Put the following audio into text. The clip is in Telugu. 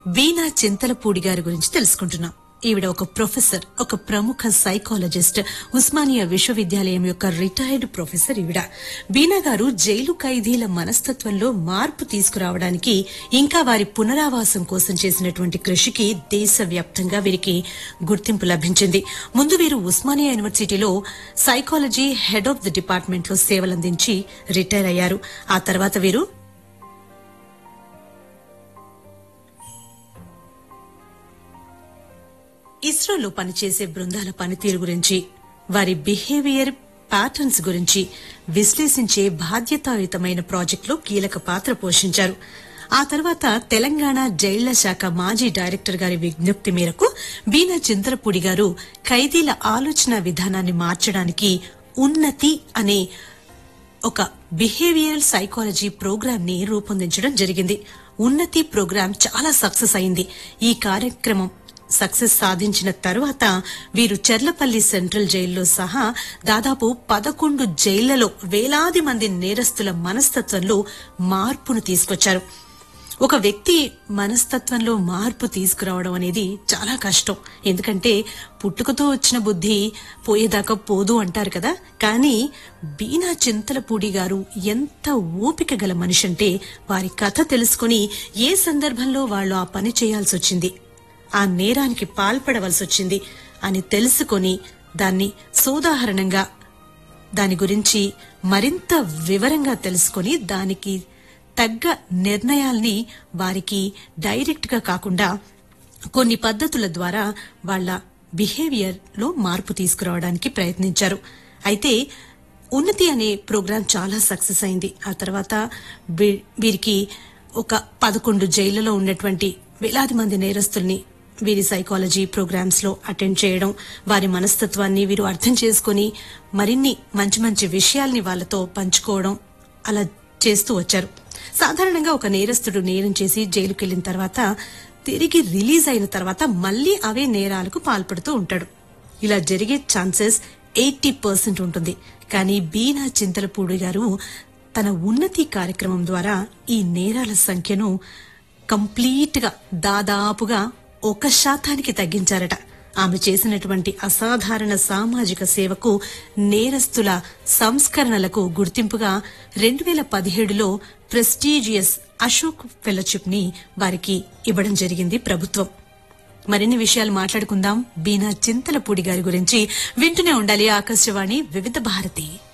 వీణా చింతలపూడి గారి గురించి తెలుసుకుంటున్నాం ఈవిడ ఒక ప్రొఫెసర్ ఒక ప్రముఖ సైకాలజిస్ట్ ఉస్మానియా విశ్వవిద్యాలయం యొక్క రిటైర్డ్ ప్రొఫెసర్ ఈవిడ బీనా గారు జైలు ఖైదీల మనస్తత్వంలో మార్పు తీసుకురావడానికి ఇంకా వారి పునరావాసం కోసం చేసినటువంటి కృషికి దేశవ్యాప్తంగా వీరికి గుర్తింపు లభించింది ముందు వీరు ఉస్మానియా యూనివర్సిటీలో psychology head of the department లో సేవలందించి రిటైర్ అయ్యారు ఆ తర్వాత వీరు ఇస్రోలో పనిచేసే బృందాల పనితీరు గురించి వారి బిహేవియర్ ప్యాటర్న్స్ గురించి విశ్లేషించే బాధ్యతాయుతమైన ప్రాజెక్టులో కీలక పాత్ర పోషించారు ఆ తర్వాత తెలంగాణ జైళ్ల శాఖ మాజీ డైరెక్టర్ గారి విజ్ఞప్తి మేరకు బీనా చింతలపూడి గారు ఖైదీల ఆలోచన విధానాన్ని మార్చడానికి ఉన్నతి అనే ఒక బిహేవియరల్ సైకాలజీ ప్రోగ్రామ్ ని రూపొందించడం జరిగింది ఉన్నతి ప్రోగ్రాం చాలా సక్సెస్ అయింది ఈ కార్యక్రమం సక్సెస్ సాధించిన తరువాత వీరు చెర్లపల్లి సెంట్రల్ జైల్లో సహా దాదాపు పదకొండు జైళ్లలో వేలాది మంది నేరస్తుల మనస్తత్వంలో మార్పును తీసుకొచ్చారు ఒక వ్యక్తి మనస్తత్వంలో మార్పు తీసుకురావడం అనేది చాలా కష్టం ఎందుకంటే పుట్టుకతో వచ్చిన బుద్ధి పోయేదాకా పోదు అంటారు కదా కానీ బీనా చింతలపూడి గారు ఎంత ఓపిక గల మనిషి అంటే వారి కథ తెలుసుకుని ఏ సందర్భంలో వాళ్ళు ఆ పని చేయాల్సి వచ్చింది ఆ నేరానికి పాల్పడవలసి వచ్చింది అని తెలుసుకొని దాన్ని సోదాహరణంగా దాని గురించి మరింత వివరంగా తెలుసుకొని దానికి తగ్గ నిర్ణయాల్ని వారికి డైరెక్ట్ గా కాకుండా కొన్ని పద్ధతుల ద్వారా వాళ్ళ బిహేవియర్ లో మార్పు తీసుకురావడానికి ప్రయత్నించారు అయితే ఉన్నతి అనే ప్రోగ్రాం చాలా సక్సెస్ అయింది ఆ తర్వాత వీ- వీరికి ఒక పదకొండు జైళ్లలో ఉన్నటువంటి వేలాది మంది నేరస్తుల్ని వీరి సైకాలజీ ప్రోగ్రామ్స్ లో అటెండ్ చేయడం వారి మనస్తత్వాన్ని వీరు అర్థం చేసుకుని మరిన్ని మంచి మంచి విషయాల్ని వాళ్ళతో పంచుకోవడం అలా చేస్తూ వచ్చారు సాధారణంగా ఒక నేరస్తుడు నేరం చేసి జైలుకి వెళ్లిన తర్వాత తిరిగి రిలీజ్ అయిన తర్వాత మళ్లీ అవే నేరాలకు పాల్పడుతూ ఉంటాడు ఇలా జరిగే ఛాన్సెస్ ఎయిటీ పర్సెంట్ ఉంటుంది కానీ బీనా చింతలపూడి గారు తన ఉన్నతి కార్యక్రమం ద్వారా ఈ నేరాల సంఖ్యను కంప్లీట్ గా దాదాపుగా ఒక శాతానికి తగ్గించారట ఆమె చేసినటువంటి అసాధారణ సామాజిక సేవకు నేరస్తుల సంస్కరణలకు గుర్తింపుగా రెండు వేల పదిహేడులో ప్రెస్టీజియస్ అశోక్ ఫెలోషిప్ ని వారికి ఇవ్వడం జరిగింది ప్రభుత్వం మరిన్ని విషయాలు మాట్లాడుకుందాం బీనా చింతలపూడి గారి గురించి వింటూనే ఉండాలి ఆకాశవాణి వివిధ భారతి